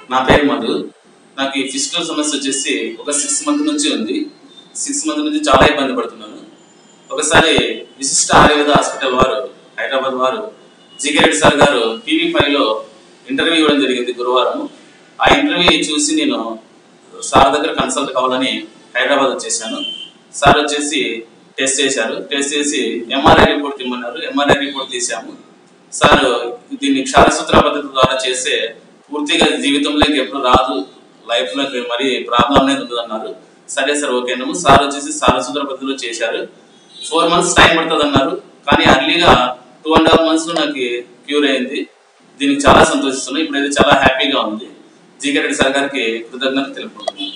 నా పేరు మధు నాకు ఈ ఫిజికల్ సమస్య వచ్చేసి ఒక సిక్స్ మంత్ నుంచి ఉంది సిక్స్ మంత్ నుంచి చాలా ఇబ్బంది పడుతున్నాను ఒకసారి విశిష్ట ఆయుర్వేద హాస్పిటల్ వారు హైదరాబాద్ వారు GK Reddy sir garu TV five లో ఇంటర్వ్యూ ఇవ్వడం జరిగింది గురువారం ఆ ఇంటర్వ్యూ చూసి నేను సార్ దగ్గర కన్సల్ట్ కావాలని హైదరాబాద్ వచ్చేసాను సార్ వచ్చేసి టెస్ట్ చేశారు టెస్ట్ చేసి ఎంఆర్ఐ రిపోర్ట్ ఇమ్మన్నారు ఎంఆర్ఐ రిపోర్ట్ తీసాము సార్ దీన్ని క్షారసూత్ర పద్ధతి ద్వారా చేస్తే పూర్తిగా జీవితంలోకి ఎప్పుడు రాదు లైఫ్ లోకి మరి ప్రాబ్లం అనేది ఉండదు అన్నారు సరే సార్ ఓకేనాము సార్ వచ్చేసి సారసూత్ర పద్ధతిలో చేశారు ఫోర్ మంత్స్ టైం పడుతుంది అన్నారు కానీ అర్లీగా టూ అండ్ హాఫ్ మంత్స్ లో నాకు క్యూర్ అయింది దీనికి చాలా సంతోషిస్తున్నాను ఇప్పుడైతే చాలా హ్యాపీగా ఉంది జీకే రెడ్డి సార్ గారికి కృతజ్ఞత తెలుపుకుంటున్నాను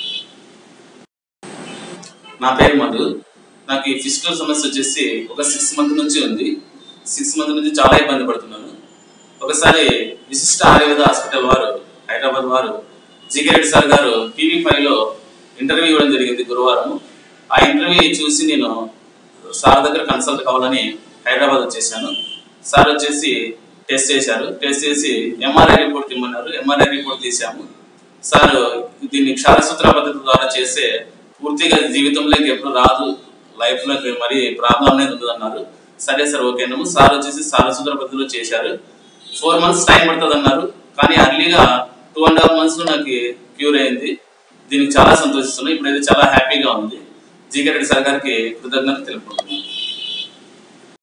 నా పేరు మధు నాకు ఈ ఫిజికల్ సమస్య వచ్చేసి ఒక సిక్స్ మంత్ నుంచి ఉంది సిక్స్ మంత్ నుంచి చాలా ఇబ్బంది పడుతున్నాను ఒకసారి విశిష్ట ఆయుర్వేద హాస్పిటల్ వారు హైదరాబాద్ వారు GK Reddy sir garu TV five లో ఇంటర్వ్యూ ఇవ్వడం జరిగింది గురువారం ఆ ఇంటర్వ్యూ చూసి నేను సార్ దగ్గర కన్సల్ట్ కావాలని హైదరాబాద్ వచ్చేసాను సార్ వచ్చేసి టెస్ట్ చేశారు టెస్ట్ చేసి ఎంఆర్ఐ రిపోర్ట్ ఇమ్మన్నారు ఎంఆర్ఐ రిపోర్ట్ తీసాము సార్ దీన్ని క్షారసూత్ర పద్ధతి ద్వారా చేస్తే పూర్తిగా జీవితంలోకి ఎప్పుడు రాదు లైఫ్ లోకి మరి ప్రాబ్లం అనేది ఉండదు అన్నారు సరే సార్ ఓకేనాము సార్ వచ్చేసి సారసూత్ర పద్ధతిలో చేశారు ఫోర్ మంత్స్ టైం పడుతుంది అన్నారు కానీ అర్లీగా టూ అండ్ హాఫ్ మంత్స్ లో నాకు క్యూర్ అయింది దీనికి చాలా సంతోషిస్తున్నాను ఇప్పుడైతే చాలా హ్యాపీగా ఉంది జీకే రెడ్డి సార్ గారికి కృతజ్ఞత తెలుపుకుంటున్నాను